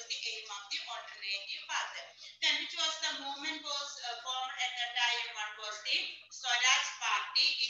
the aim of the alternative path. Then which was the movement was uh, formed at the time? One was the Swaraj Party in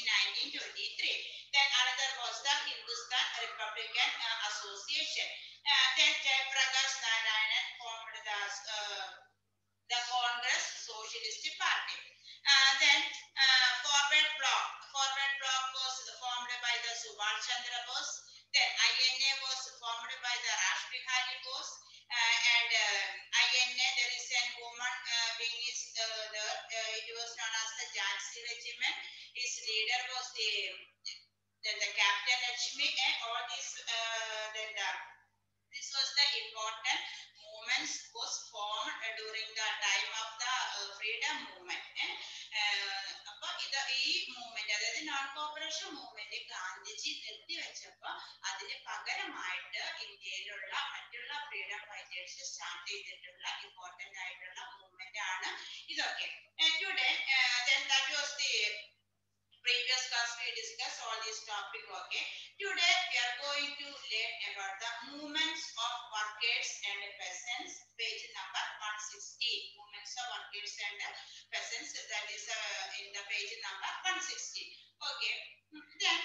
1923. Then another was the Hindustan Republican uh, Association. Uh, then Jayaprakash Narayanan formed the uh, the Congress Socialist Party. Uh, then uh, Forward Bloc. Forward Bloc was formed by the Subhash Chandra Bose. Then INA was formed by the Raj Bihari Bose. Uh, and uh, INA, there is a woman uh, wing is uh, the, uh, it was known as the Jhansi Regiment. His leader was the then the Captain Lakshmi and all this uh, then the this was the important movements was formed uh, during the time of the uh, freedom movement eh? uh, അപ്പൊ ഇത് ഈ movement അതായത് non cooperation movement Gandhiji നിർത്തിവെച്ചപ്പോ അതിന് പകരമായിട്ട് ഇന്ത്യയിലുള്ള മറ്റുള്ള freedom fighters start ചെയ്തിട്ടുള്ള ഇമ്പോർട്ടന്റ് ആയിട്ടുള്ള മൂവ്മെന്റ് ആണ് ഇതൊക്കെ today then that was the previous class we discussed all these topic okay today we are going to learn about the movements of workers and peasants page number 160 movements of workers and peasants that is uh, in the page number 160 okay then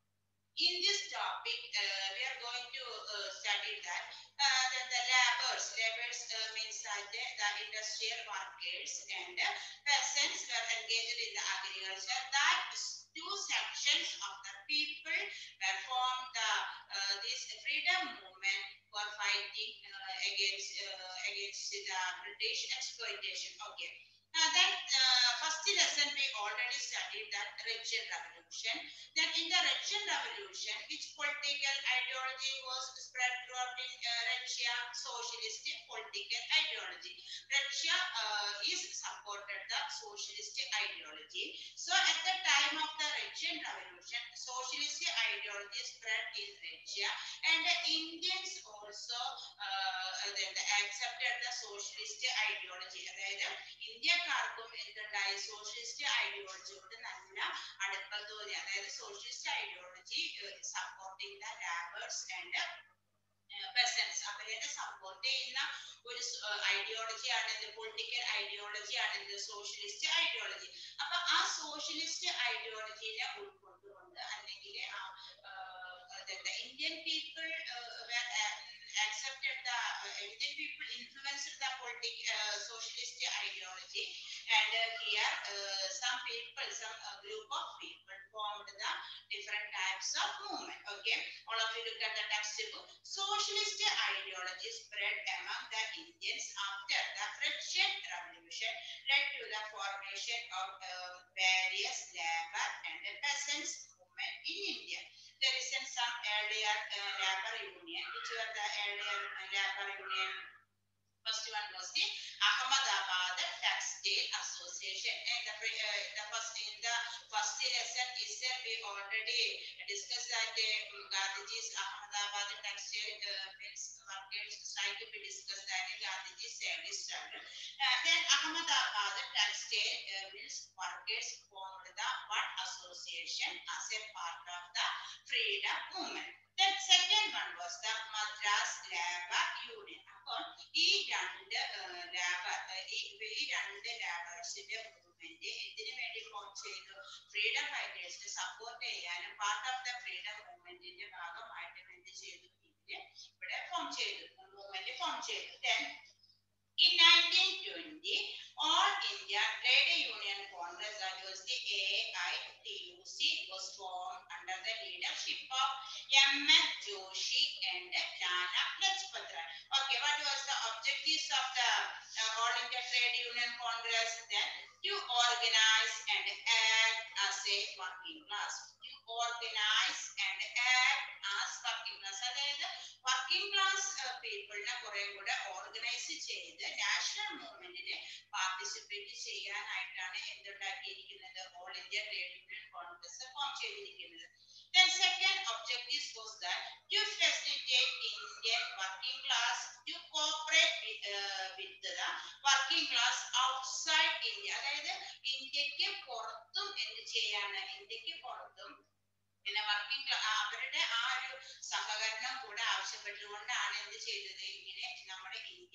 in this topic uh, we are going to uh, study that uh, the, the laborers laborers uh, means that the, the industrial workers and uh, peasants were engaged in the agriculture that is two sections of the people were formed the uh, this freedom movement for fighting uh, against uh, against the British exploitation. Okay. Uh, then uh, first lesson we already studied that Russian Revolution. Then in the Russian Revolution, which political ideology was spread throughout in uh, Russia? Socialist political ideology. Russia uh, is supported the socialist ideology. So at the time of the Russian Revolution, socialist ideology spread in Russia, and the Indians also uh, then accepted the socialist ideology. അതായത് ഇന്ത്യക്കാർക്കും എന്തുണ്ടായി socialist ഐഡിയോളജിയോട് നല്ല അടുപ്പം തോന്നി അതായത് socialist ideology supporting the labours and peasants അവരെ support ചെയ്യുന്ന ഒരു ഐഡിയോളജിയാണ് ഇത് പൊളിറ്റിക്കൽ ഐഡിയോളജിയാണ് ഇത് സോഷ്യലിസ്റ്റ് ഐഡിയോളജി അപ്പൊ ആ സോഷ്യലിസ്റ്റ് ഐഡിയോളജിനെ ഉൾക്കൊണ്ടുകൊണ്ട് അല്ലെങ്കിൽ Indian people accepted the uh, Indian people influenced the political uh, socialist ideology and uh, here uh, some people some uh, group of people formed the different types of movement okay all of you look at the textbook socialist ideology spread among the Indians after the Russian revolution led to the formation of uh, various labor and peasants movement in India there is in some earlier uh, labor union which were the earlier uh, labor union first one was the Ahmedabad Textile Association and the, pre- uh, the first in the first lesson itself we already discussed that uh, Gandhiji's Ahmedabad Textile uh, Mills workers strike we discussed that in Gandhiji's early struggle uh, then Ahmedabad Textile uh, Mills workers formed the one association as a part of the freedom movement. Then second one was the Madras Labor Union. അപ്പോൾ ഈ രണ്ട് labour ഈ ഈ രണ്ട് ലാബേഴ്സിന്റെ movement എന്തിനു വേണ്ടി form ചെയ്തു freedom ഫൈറ്റേഴ്സിനെ സപ്പോർട്ട് ചെയ്യാനും പാർട്ട് ഓഫ് ദ ഫ്രീഡം മൂവ്മെന്റിന്റെ ഭാഗമായിട്ട് എന്ത് ചെയ്തു ഇതില് ഇവിടെ ഫോം ചെയ്തു മൂവ്മെന്റ് ഫോം ചെയ്തു then in 1920 all India Trade Union Congress that was the AITUC was formed under the leadership of M.N. Joshi and Lala Lajpat Rai. Okay, what was the objectives of the uh, All India Trade Union Congress then? To organize and act as a working class. To organize and act as working class. അതായത് working class പീപ്പിളിനെ കുറെ കൂടെ organise ചെയ്ത് national മൂവ്മെന്റിന് participate ചെയ്യാനായിട്ടാണ് എന്തുണ്ടാക്കിയിരിക്കുന്നത് All India Trade Union Congress form ചെയ്തിരിക്കുന്നത് Then second objective was that to facilitate Indian working class to cooperate with, uh, with the working class outside India. അതായത് ഇന്ത്യക്ക് പുറത്തും എന്ത് ചെയ്യാണ് ഇന്ത്യക്ക് പുറത്തും പിന്നെ വർക്കിംഗ് അവരുടെ ആ ഒരു സഹകരണം കൂടെ ആവശ്യപ്പെട്ടുകൊണ്ടാണ് എന്ത് ചെയ്തത് ഇങ്ങനെ നമ്മുടെ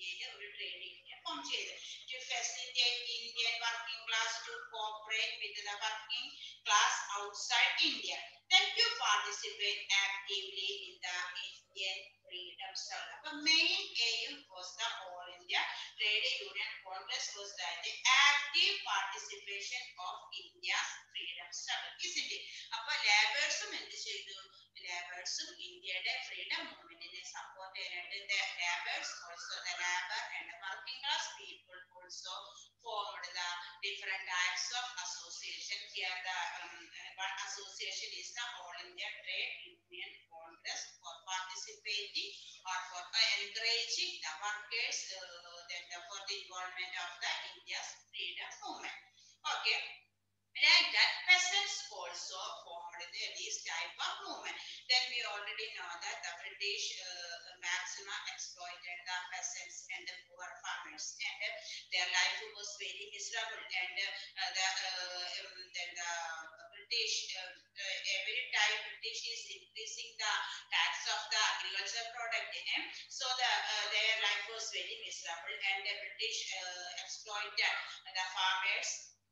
ഫോം ചെയ്ത് to facilitate Indian working class to cooperate with the working class outside India then to participate actively in the Indian freedom struggle. അപ്പൊ main aim was the All India Trade Union Congress was that the active participation of India's freedom struggle. Isn't it? അപ്പൊ ലേബേഴ്സും എന്ത് ചെയ്തു ലേബേഴ്സും ഇന്ത്യയുടെ freedom മൂവ്മെന്റിനെ support ചെയ്യാനായിട്ട് labours also the labour and working class people also formed the different types of association. Here the um, one association is the All India Trade Union Congress for participating or for uh, encouraging the workers uh, then the, for the involvement of the India's freedom movement. Okay. Like that, peasants also formed the, this type of movement. Then we already know that the British uh, maxima exploited the peasants and the poor farmers, and uh, their life was very miserable. And uh, the uh, um, then the British uh, uh, every time British is increasing the tax of the agriculture product, eh? so the uh, their life was very miserable, and the British uh, exploited the farmers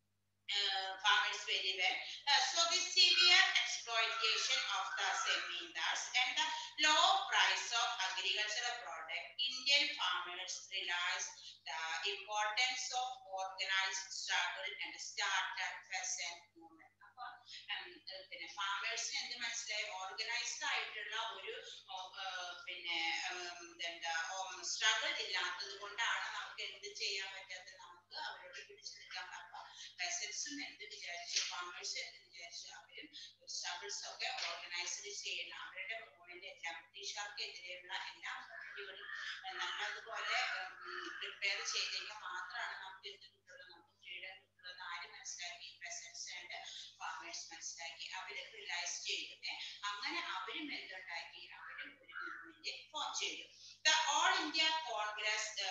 uh, farmers very well. Uh, so the severe exploitation of the zemindars and the low price of agricultural product, Indian farmers realized the importance of organized struggle and started peasant movement. അപ്പൊ ഉം, ഏർ പിന്നെ ഫാമേഴ്സിന് എന്ത് മനസ്സിലായി organised ആയിട്ടുള്ള ഒരു ഓ, ഏർ പിന്നെ ഉം, എന്താ സ്ട്രഗിൾ ഇല്ലാത്തത് കൊണ്ടാണ് നമുക്ക് എന്ത് ചെയ്യാൻ പറ്റാത്തത് നമുക്ക് അവരോട് പിടിച്ചു നിൽക്കാൻ പറ്റാം പെസൻസും എന്ത് വിചാരിച്ചു ഫാമേഴ്സ് എന്ത് വിചാരിച്ചു അവരും സ്ട്രഗിൾസ് ഒക്കെ ഓർഗനൈസ്ഡ് ചെയ്യണം അവരുടെ മൂവ്മെന്റ് എല്ലാം ബ്രിട്ടീഷുകാർക്കെതിരെയുള്ള എല്ലാ മൂവ്മെന്റുകളും നല്ലതുപോലെ പ്രിപ്പയർ ചെയ്തെങ്കിൽ മാത്രമാണ് നമുക്ക് എന്ത് കിട്ടുള്ളൂ നമുക്ക് ഫ്രീഡം കിട്ടുള്ളൂ എന്ന് ആര് മനസ്സിലാക്കി പെസൻസ് ആൻഡ് ഫാമേഴ്സ് മനസ്സിലാക്കി അവര് റിലൈസ് ചെയ്തു ഏ, അങ്ങനെ അവരും എന്തുണ്ടാക്കി അവരും ഒരു മൂവ്മെന്റ് ഫോം ചെയ്തു the all India Congress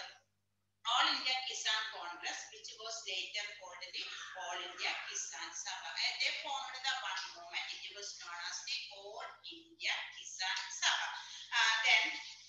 All India Kisan Congress, which was later called the All India Kisan Sabha. And they formed the one movement. It was known as the All India Kisan Sabha. Uh, then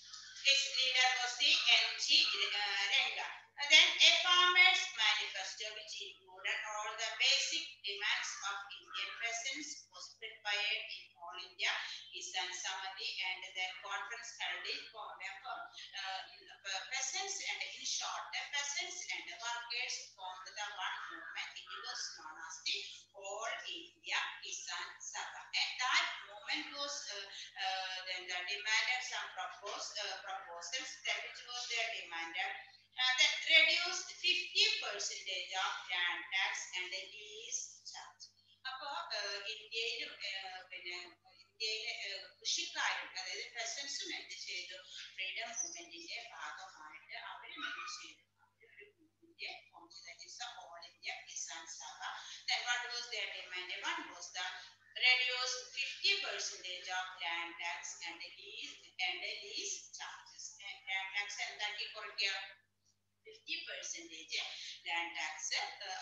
its leader was the N.G. Uh, Renga. And then a farmer's manifesto which included all the basic demands of Indian peasants was prepared in All India Kisan Samadi and their conference held in Bombay. Uh, peasants and in short, the peasants and the workers formed the one movement. It was known as the All India Kisan Sabha. And that movement was uh, uh, then the demanded some propose, uh, proposals that which was their demanded uh, that reduced 50 percentage of land tax and the lease charge. അപ്പോ ഇന്ത്യയിലും ഏഹ്, പിന്നെ ഇന്ത്യയിലെ ഏഹ്, കൃഷിക്കാരും അതായത് പെസൻസും എന്ത് ചെയ്തു freedom മൂവ്മെന്റിന്റെ ഭാഗമായിട്ട് അവരും എന്ത് ചെയ്തു അവരൊരു movement form ചെയ്തു. That is the All India Kisan Sabha. Then what was their demand? One was the reduce 50 percentage of land tax and the lease and the lease charges. And land tax എന്താക്കി കുറയ്ക്കുക fifty percentage land tax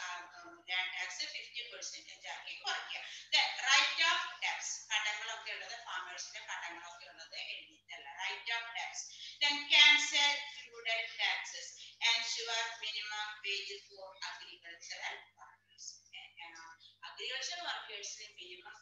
land tax fifty percentage ആക്കി കുറയ്ക്കുക right off tax കടങ്ങളൊക്കെ ഉള്ളത് ഫാമേഴ്സിന്റെ കടങ്ങളൊക്കെ ഉള്ളത് എഴുതിയിട്ടല്ല write off tax then cancel feudal taxes ensure minimum wage for agricultural workers agriculture വർക്കേഴ്സിന് മിനിമം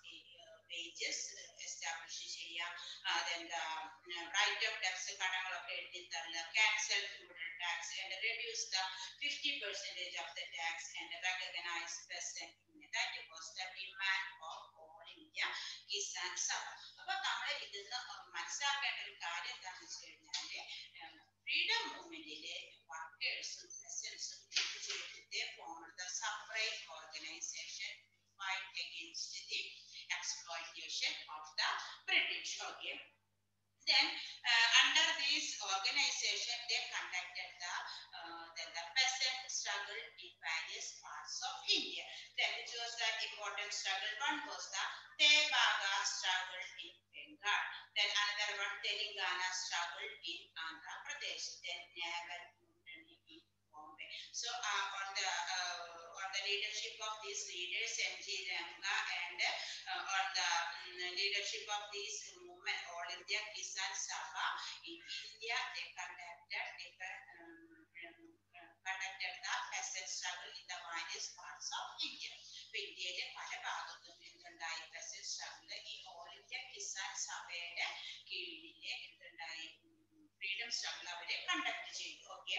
വേജസ് എസ്റ്റാബ്ലിഷ് ചെയ്യാം then the uh, write off tax കടങ്ങളൊക്കെ എഴുതി തള്ളുക cancel feudal tax and reduce the 50 percentage of the tax and recognize peasant union. That was the demand of all India Kisan Sabha. അപ്പൊ നമ്മൾ ഇതിന്ന് മനസ്സിലാക്കേണ്ട ഒരു കാര്യം എന്താണെന്ന് വെച്ച് കഴിഞ്ഞാല് ഫ്രീഡം മൂവ്മെന്റിലെ വർക്കേഴ്സും പെസൻസും എന്ത് ചെയ്തിട്ട് formed the separate organization to fight against the exploitation of the British. Okay. Then, uh, under this organization, they conducted the, uh, the, the peasant struggle in various parts of India. Then, which was the important struggle. One was the Tebaga struggle in Bengal. Then, another one, Telangana struggle in Andhra Pradesh. Then, naval mutiny in Bombay. So, uh, on the uh, on the leadership of these leaders, M.G. Ranga, and uh, on the mm, leadership of these movement, All India Kisan Sabha in India, they conducted different um, um, uh, struggle അവരെ conduct ചെയ്തു okay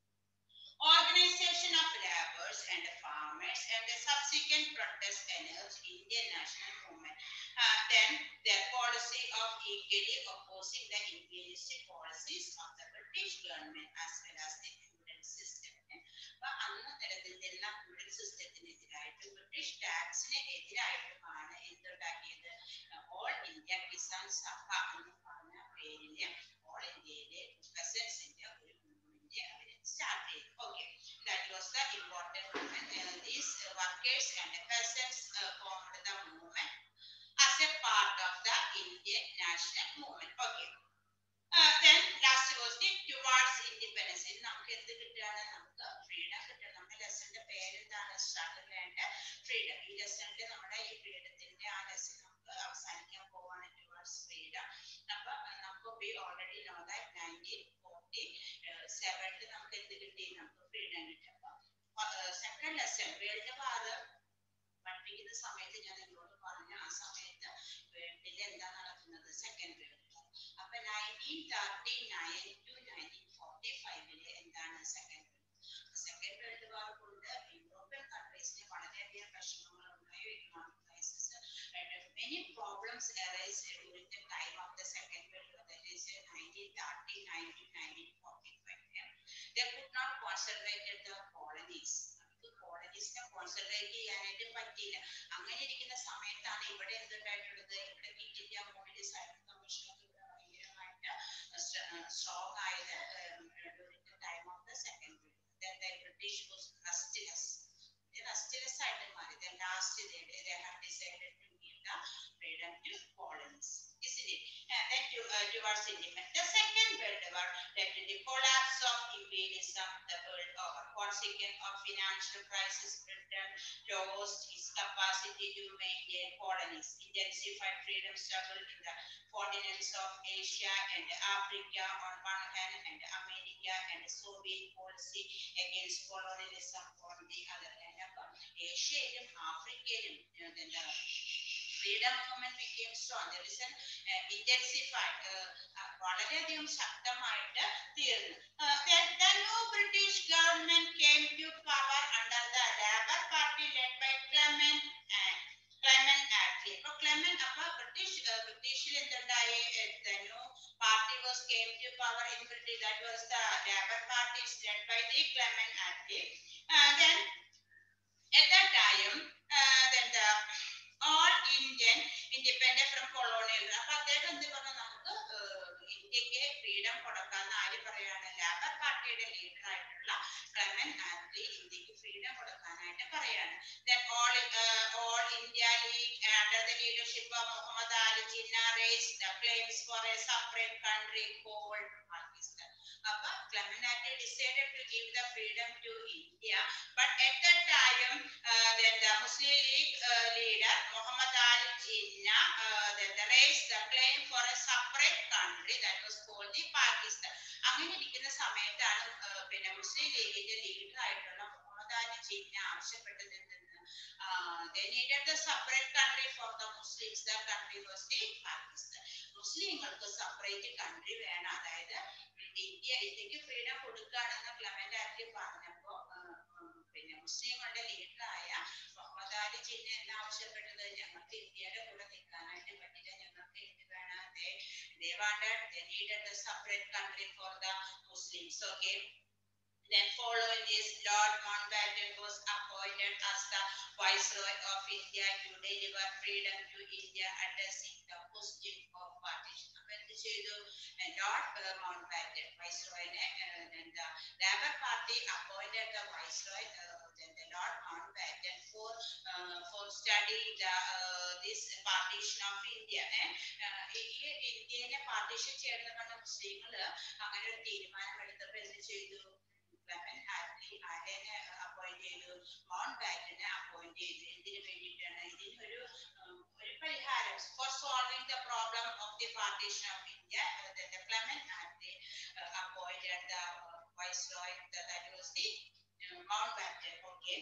Organization of laborers and farmers and the subsequent protest energy Indian national movement. Uh, then their policy of equally opposing the imperialistic policies of the British government as well as the feudal system. അപ്പൊ അന്ന് നിലനിന്നിരുന്ന feudal സിസ്റ്റത്തിനെതിരായിട്ട് British ടാക്സിന് എതിരായിട്ടുമാണ് എന്തുണ്ടാക്കിയത് all India Kisan Sabha എന്ന് പറഞ്ഞ പേരില് ഓൾ ഇന്ത്യയിലെ പെസൻസിന്റെ ഒരു മൂവ്മെന്റ് അവർ സ്റ്റാർട്ട് ചെയ്തു okay that was the important movement these workers and peasants formed the movement as a part of the Indian national movement. Okay. Uh, then last was the towards independence. ഇനി നമുക്ക് എന്ത് കിട്ടുകയാണ് നമുക്ക് freedom കിട്ടണം നമ്മുടെ ലെസന്റെ പേരെന്താണ് struggle and freedom ഈ ലെസണിൽ നമ്മുടെ ഈ ഫ്രീഡത്തിന്റെ ആ ലെസൺ നമുക്ക് അവസാനിക്കാൻ പോവാണ് ടുവാർഡ്സ് ഫ്രീഡം അപ്പൊ uh, നമുക്ക് we already know that nineteen forty സെവനിൽ നമുക്ക് എന്ത് കിട്ടി നമുക്ക് ഫ്രീഡം കിട്ടി അപ്പൊ സെക്കൻഡ് ലെസൺ വേൾഡ് വാർ പഠിപ്പിക്കുന്ന സമയത്ത് ഞാൻ നിങ്ങളോട് പറഞ്ഞു ആ സമയത്ത് വേൾഡിൽ എന്താ നടക്കുന്നത് സെക്കൻഡ് വേൾഡ് വാർ അപ്പൊ nineteen thirty nine to nineteen forty ഫൈവില് എന്താണ് second world second world war കൊണ്ട് യൂറോപ്യൻ കൺട്രീസിന് വളരെയധികം പ്രശ്നങ്ങൾ ഉണ്ടായി economic crisis many problems arise during the time of the second world war that is 1939 to 1945 they could not conservate the colonies കോളനീസിനെ concentrate ചെയ്യാനായിട്ട് പറ്റിയില്ല അങ്ങനെ ഇരിക്കുന്ന സമയത്താണ് ഇവിടെ എന്തുണ്ടായിട്ടുള്ളത് ഇവിടെ കിറ്റ് ഇന്ത്യ മൂവ്മെന്റ് സൈലന്റ് കമ്മീഷനൊക്കെ ഇവിടെ ഭയങ്കരമായിട്ട് സ്ട്രോങ് ആയത് during the time of the second world then British was restless restless ആയിട്ട് മാറി then last they have decided to give the freedom to colonies isn't it and then to, uh, towards independence the second world war led to the collapse of imperialism the world over consequent of financial crisis britain lost its capacity to maintain colonies intensified freedom struggle in the continents of asia and africa on one hand and america and soviet policy against colonialism on the other hand അപ്പം ഏഷ്യയിലും ആഫ്രിക്കയിലും എന്താ freedom movement became strong there is an uh, intensified uh, uh, വളരെയധികം ശക്തമായിട്ട് തീർന്നു uh, then the new british government came to power under the labour party led by clement and clement attlee അപ്പൊ clement അപ്പൊ British ബ്രിട്ടീഷിൽ എന്തുണ്ടായി the new party was came to power in britain that was the labour party is led by the clement attlee uh, then at that time uh, then the all Indian independent from colonial അപ്പൊ അദ്ദേഹം എന്ത് പറഞ്ഞു നമുക്ക് ഇന്ത്യക്ക് freedom കൊടുക്കാന്ന് ആര് പറയാണ് labour പാർട്ടിയുടെ ലീഡർ ആയിട്ടുള്ള ക്ലെമൻ ആറ്റ്ലി ഇന്ത്യക്ക് ഫ്രീഡം കൊടുക്കാനായിട്ട് പറയാണ് then all uh, all India League under the leadership of Muhammad Ali Jinnah raised the claims for a separate country called Pakistan അപ്പൊ Clement Attlee decided to give the freedom to India but at that time uh, then the Muslim League uh, leader Muhammad Ali Jinnah uh, then the raised the claim for a separate country that was called the Pakistan. അങ്ങനെ ഇരിക്കുന്ന സമയത്താണ് uh, പിന്നെ മുസ്ലിം ലീഗിന്റെ leader ആയിട്ടുള്ള മുഹമ്മദ് അലി ജിന്ന ആവശ്യപ്പെട്ടത് എന്തെന്ന് they needed the separate country for the Muslims. The country was the Pakistan. മുസ്ലിങ്ങൾക്ക് separate country വേണം അതായത് ഇന്ത്യ ഇന്ത്യക്ക് ഫ്രീഡം കൊടുക്കുകയാണെന്ന് ക്ലമന്റ് ആക്ടി പറഞ്ഞപ്പോ പിന്നെ മുസ്ലിങ്ങളുടെ ലീഡറായ മുഹമ്മദ് അലി ജിന്ന എന്ന് ആവശ്യപ്പെട്ടത് ഞങ്ങൾക്ക് ഇന്ത്യയുടെ കൂടെ നിൽക്കാനായിട്ട് പറ്റില്ല ഞങ്ങൾക്ക് എന്ത് വേണം they wanted they needed a separate country for the Muslims okay then following this Lord Mountbatten was appointed as the Viceroy of India to deliver freedom to India addressing the question of partition അപ്പൊ എന്ത് ചെയ്തു lord Mountbatten വൈസ്രോയിനെ then the Labour Party appointed the Viceroy uh, then the Lord Mountbatten for uh, for studying the uh, this partition of India eh? uh, ഈ ഇന്ത്യനെ partition ചെയ്യണമെന്ന് പറഞ്ഞ മുസ്ലിങ്ങള് അങ്ങനെ ഒരു തീരുമാനം എടുത്തപ്പോ എന്ത് ചെയ്തു ക്ലെമൻ ആറ്റ്ലി ആരെനെ അപ്പോയിന്റ് ചെയ്തു മൗണ്ട് ബാറ്റനെ അപ്പോയിന്റ് ചെയ്തു എന്തിനു വേണ്ടിയിട്ടാണ് ഇതിനൊരു ഉം, ഒരു പരിഹാരം for solving the problem of the partition of India the Clement Attlee uh, appointed the uh, viceroy that, that was the uh, Mountbatten okay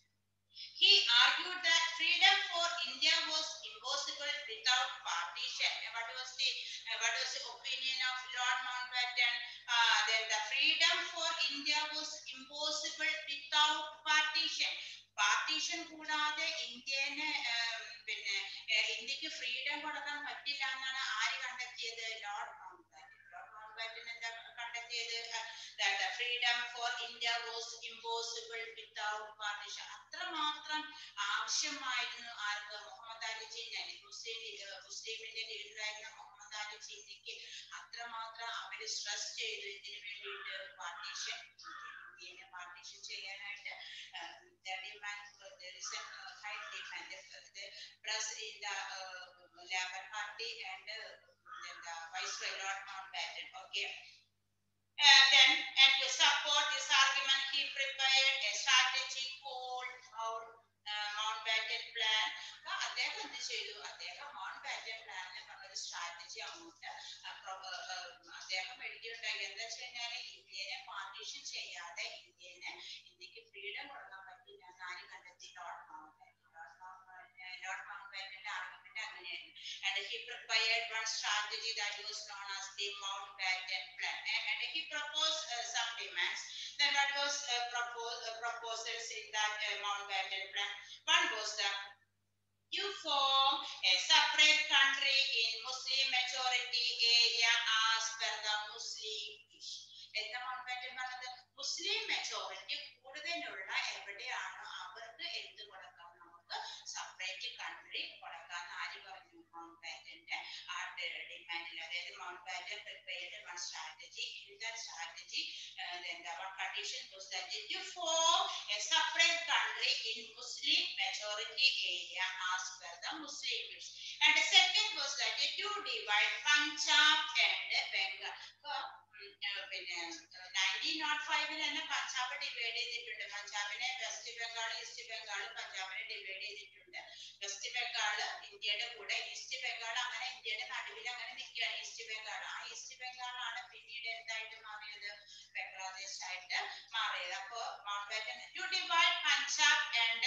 he argued that freedom for India was impossible without partition. And What was the uh, what was the opinion of Lord Mountbatten? Uh, then the freedom for India was impossible without partition. Partition കൂടാതെ ഇന്ത്യന് ഏം, പിന്നെ ഏഹ്, ഇന്ത്യക്ക് freedom കൊടുക്കാൻ പറ്റില്ല എന്നാണ് ആര് കണ്ടെത്തിയത് lord Mountbatten lord Mountbatten എന്താ കണ്ടെത്തിയത് freedom for India was impossible without partition അത്രമാത്രം ആവശ്യമായിരുന്നു ആർക്ക് മുഹമ്മദ് അലി ജിന്നലി മുസ്ലിം ലീഗ്- മുസ്ലിമിന്റെ ലീഡറായിരുന്ന മുഹമ്മദ് അലി ജിന്നയ്ക്ക് അത്രമാത്രം അവര് സ്ട്രെസ് ചെയ്തു ഇതിനു വേണ്ടിയിട്ട് പാർട്ടീഷൻ ഇന്ത്യനെ പാർട്ടീഷൻ ചെയ്യാനായിട്ട് uh, the demand for there is a uh, high demand uh, the press in the uh, Labour Party and uh, then the Viceroy Lord Mountbatten okay uh, then and to support this argument he prepared a strategy called our uh, Mountbatten plan അപ്പൊ അദ്ദേഹം എന്ത് ചെയ്തു അദ്ദേഹം mount batten പ്ലാനിൽ ഒരു strategy അങ്ങോട്ട് അഹ് pro- അഹ് അഹ് അദ്ദേഹം എഴുതിയിട്ടുണ്ടായി എന്താ വെച്ച് കഴിഞ്ഞാല് ഇന്ത്യനെ പാർട്ടീഷൻ ചെയ്യാതെ ഇന്ത്യനെ ഇന്ത്യക്ക് ഫ്രീഡം കൊടുക്കാൻ പറ്റില്ല എന്ന് ആര് കണ്ടെത്തി lord Mountbatten lord Mountbatten lord മൗണ്ട് ബാറ്റന്റെ ആർഗ്യുമെന്റ് അങ്ങനെയായിരുന്നു and he prepared one strategy that was known as the Mountbatten plan and, and he proposed uh, some demands then what was uh, proposed uh, proposals in that uh, Mountbatten plan one was that you form a separate country in Muslim majority area as per the Muslim wish. എന്താ Mountbatten പറഞ്ഞത് Muslim majority കൂടുതലുള്ള എവിടെയാണോ അവർക്ക് എന്ത് കൊടുക്കാം നമുക്ക് separate country കൊടുക്കാൻ ആര് പറഞ്ഞു മൗണ്ട് ബാറ്റന്റെ ആ ഡിമാൻഡിൽ അതായത് Mountbatten prepared one strategy in that strategy എന്താ one condition was that you form a separate country in Muslim majority area as per the Muslim wish. And the second was that you divide Punjab and Bengal. അപ്പൊ, ഉം, ഏർ, പിന്നെ nineteen nought ഫൈവിൽ തന്നെ Punjab divide ചെയ്തിട്ടുണ്ട് പഞ്ചാബിനെ west Bengal east Bengal പഞ്ചാബിനെ divide ചെയ്തിട്ടുണ്ട് west Bengal ഇന്ത്യയുടെ കൂടെ ഈസ്റ്റ് ബംഗാൾ അങ്ങനെ ഇന്ത്യയുടെ നടുവിൽ അങ്ങനെ നിൽക്കുകയാണ് ഈസ്റ്റ് ബംഗാൾ ആ ഈസ്റ്റ് ബംഗാളാണ് പിന്നീട് എന്തായിട്ട് മാറിയത് ബംഗ്ലാദേശ് ആയിട്ട് മാറിയത് അപ്പോ Mountbatten to divide Punjab and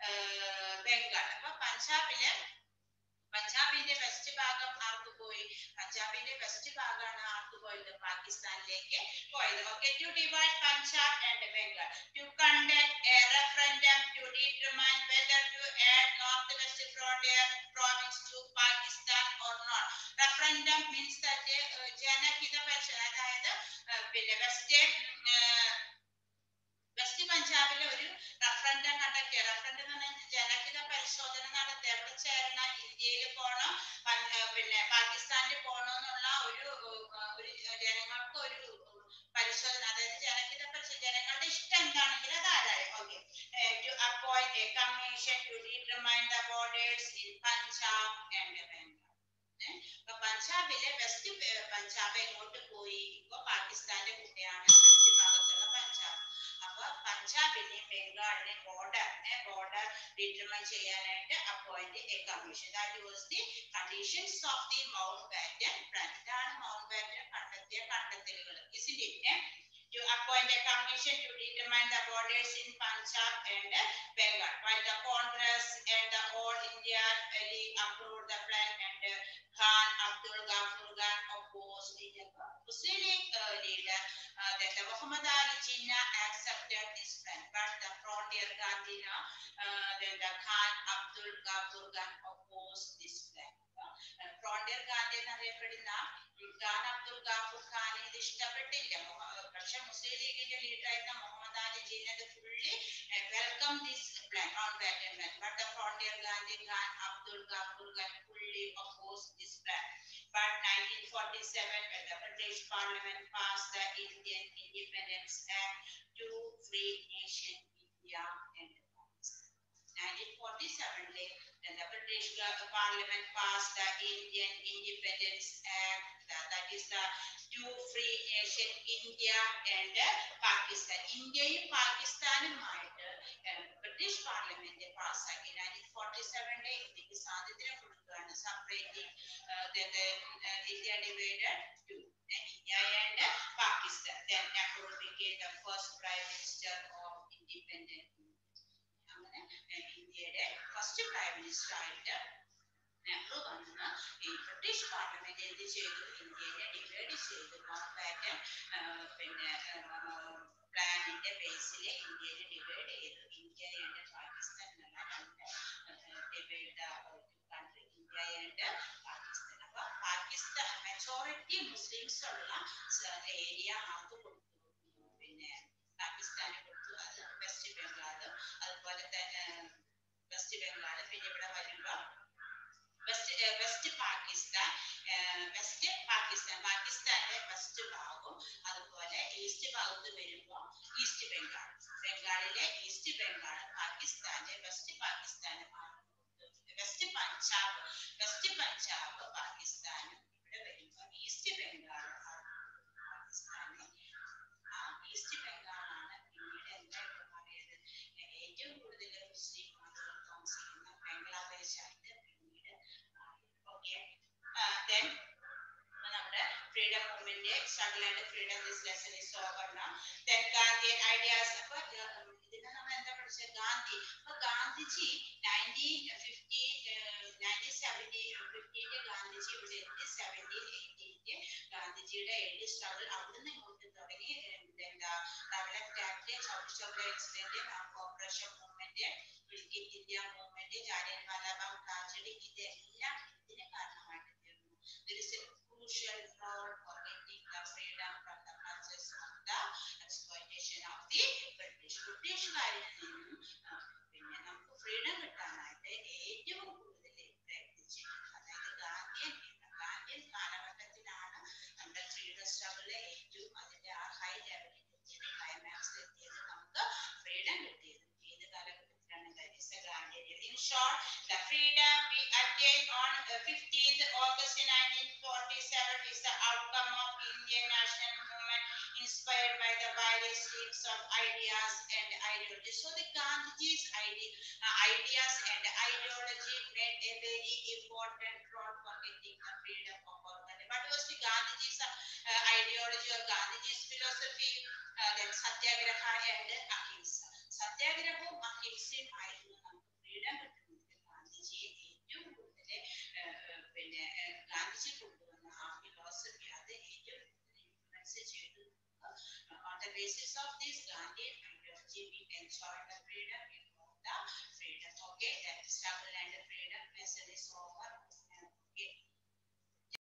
Bengal അപ്പൊ പഞ്ചാബില് പഞ്ചാബിന്റെ വെസ്റ്റ് ഭാഗം ആർക്ക് പോയി പഞ്ചാബിന്റെ വെസ്റ്റ് ഭാഗമാണ് ആർക്ക് പോയത് പാകിസ്ഥാനിലേക്ക് പോയത് okay to divide Punjab and Bengal to conduct a referendum to determine whether to add North West Frontier Province to Pakistan or not referendum means that ജനഹിത പരിഷത്ത് അതായത് ഏർ, പിന്നെ വെസ്റ്റ് വെസ്റ്റ് പഞ്ചാബിലെ ഒരു റഫറൻഡം കണ്ടക്ട് ചെയ്യുക റഫറൻഡം എന്ന് പറഞ്ഞാൽ ജനഹിത പരിശോധന നടത്തി എവിടെ ചേരണം ഇന്ത്യയിൽ പോകണം പ- ഏർ പിന്നെ പാകിസ്ഥാനിൽ പോകണം എന്നുള്ള ഒരു ഏർ, ഒരു ജനങ്ങൾക്ക് ഒരു പരിശോധന അതായത് ജനഹിത പരിശോധന ജനങ്ങളുടെ ഇഷ്ടം എന്താണെങ്കിൽ അത് ആരായി okay to appoint a commission to determine the borders in Punjab and Bengal അപ്പൊ പഞ്ചാബിലെ വെസ്റ്റ് പഞ്ചാബ് എങ്ങോട്ട് പോയി ഇപ്പൊ പാകിസ്ഥാന്റെ കൂടെയാണ് വെസ്റ്റ് ഭാഗത്തുള്ള പഞ്ചാബ് അപ്പൊ പഞ്ചാബിനെ ബംഗാളിനെ ബോർഡർ ബോർഡർ ഡിറ്റർമൈൻ ചെയ്യാനായിട്ട് appoint a commission that was the conditions of the Mountbatten plan ഇതാണ് മൗണ്ട് ബാറ്റൻ കണ്ടെത്തിയ കണ്ടെത്തലുകൾ isn't it eh? to appoint a commission to determine the borders in Punjab and Bengal. While the Congress and the All India League approved the plan and uh, Khan Abdul Ghaffur Khan opposed it. Muslim League uh, leader uh, that the Muhammad Ali Jinnah accepted this plan, but the frontier Gandhi, uh, then the Khan Abdul Ghaffur Khan opposed this plan. Frontier Gandhi എന്നറിയപ്പെടുന്ന ഖാൻ അബ്ദുൽ ഗാഫൂർ ഖാൻ ഇത് ഇഷ്ടപ്പെട്ടില്ല മുഹ- പക്ഷെ മുസ്ലിം ലീഗിന്റെ leader ആയിരുന്ന മുഹമ്മദ് അലി ജിന്നത് fully welcome this plan Mountbatten plan but the frontier Gandhi Khan Abdul Ghaffar Khan fully oppose this plan But 1947, when the British Parliament passed the Indian Independence Act to free nation India and Pakistan. 1947 ലെ when the British go- Parliament passed the Indian Independence Act, that, that is the two free nation India and uh, Pakistan. ഇന്ത്യയും പാകിസ്ഥാനുമായിട്ട് uh, British parliament പാസ്സാക്കി nineteen forty സെവനിലെ ഇന്ത്യക്ക് സ്വാതന്ത്ര്യം കൊടുക്കുകയാണ് separating India divided to India and Pakistan then Nehru became the first prime minister of independent അങ്ങനെ ഏഹ് ഇന്ത്യയുടെ first prime minister ആയിട്ട് നെഹ്റു വന്ന് ഈ ബ്രിട്ടീഷ് പാർലമെന്റ് എന്ത് ചെയ്തു ഇന്ത്യനെ ഡിവൈഡ് ചെയ്തു മൗണ്ട് ബാറ്റൻ പിന്നെ പ്ലാനിന്റെ ബേസിൽ ഇന്ത്യനെ ഡിവൈഡ് ചെയ്തു ഇന്ത്യ ആൻഡ് പാകിസ്ഥാൻ എന്നുള്ള രണ്ട് divide country India and Pakistan അപ്പൊ പാകിസ്ഥാൻ മെജോറിറ്റി മുസ്ലിംസ് ഉള്ള ഏരിയ ആർക്ക് കൊടുത്തു പിന്നെ പാകിസ്ഥാന് കൊടുത്തു അത് വെസ്റ്റ് ബംഗാളും അതുപോലെ തന്നെ വെസ്റ്റ് ബംഗാൾ പിന്നെ ഇവിടെ വരുമ്പോ west west Pakistan west Pakistan പാകിസ്ഥാന്റെ വെസ്റ്റ് ഭാഗവും അതുപോലെ ഈസ്റ്റ് ഭാഗത്ത് വരുമ്പോ ഈസ്റ്റ് ബംഗാൾ ബംഗാളിലെ ഈസ്റ്റ് ബംഗാൾ പാകിസ്ഥാന്റെ വെസ്റ്റ് പാകിസ്ഥാന് വെസ്റ്റ് പഞ്ചാബ് വെസ്റ്റ് പഞ്ചാബ് പാകിസ്ഥാനും ഇവിടെ വരുമ്പോ ഈസ്റ്റ് ബംഗാൾ പാകിസ്ഥാന് ആ ഈസ്റ്റ് ബംഗാളാണ് പിന്നീട് എന്തായിട്ട് മാറിയത് ഏറ്റവും കൂടുതൽ മുസ്ലിം ആളുകൾ താമസിക്കുന്ന ബംഗ്ലാദേശായിട്ട് പിന്നീട് ഓക്കെ ദെൻ നമ്മുടെ freedom movement struggle and freedom this lesson is over now then Gandhi ideas അപ്പൊ ഇതിനെ നമ്മൾ എന്താ പഠിച്ചത് ഗാന്ധി അപ്പൊ Gandhiji nineteen fifty nineteen seventy ഫിഫ്റ്റീന്റെ ഗാന്ധിജി ഇവിടെ എത്തി സെവൻറ്റീൻ എയ്റ്റീന്റെ ഗാന്ധിജിയുടെ എഴുതി സ്ട്രഗിൾ അവിടുന്ന് ഇങ്ങോട്ട് തുടങ്ങി എന്താ developed act Chauri Chaura incident cooperation movement quit India movement Jallian Walabagh tragedy ഇതെല്ലാം ഇതിന് കാരണമായിട്ട് തീർന്നു There is a crucial role for getting the freedom from the clutches of the exploitation of the British. ബ്രിട്ടീഷുകാരിൽ നിന്നും പിന്നെ നമുക്ക് ഫ്രീഡം കിട്ടാനായിട്ട് ഏറ്റവും കൂടുതൽ പ്രയത്നിച്ചിട്ടുണ്ട് അതായത് ഗാന്ധിയൻ ഗാന്ധിയൻ കാലഘട്ടത്തിലാണ് നമ്മുടെ ഫ്രീഡം സ്ട്രഗിളിൽ ഏറ്റവും അതിന്റെ ആ ഹൈ ലെവലിൽ എത്തിയത് ക്ലൈമാക്സിൽ എത്തിയത് നമുക്ക് ഫ്രീഡം കിട്ടിയത് ഏത് കാലഘട്ടത്തിലാണ് Gandhian in short the freedom we attained on uh, 15th August 1947 is the outcome of Indian national movement inspired by the various streams of ideas and ideology. So the Gandhiji's idea, uh, ideas and ideology played a very important role for getting the freedom of our country. What was the Gandhiji's uh, ideology or Gandhiji's philosophy? Uh, then Satyagraha and Ahimsa. സത്യാഗ്രഹവും അഹിംസയും ആയിരുന്നു നമുക്ക് freedom കിട്ടുന്നത് ഗാന്ധിജിയെ ഏറ്റവും കൂടുതൽ പിന്നെ ഗാന്ധിജി കൊണ്ടുവന്ന ആ ഫിലോസഫി അത് ഏറ്റവും കൂടുതൽ ഇൻഫ്ലുവൻസ് ചെയ്തു on the basis of this Gandhian ideology we enjoyed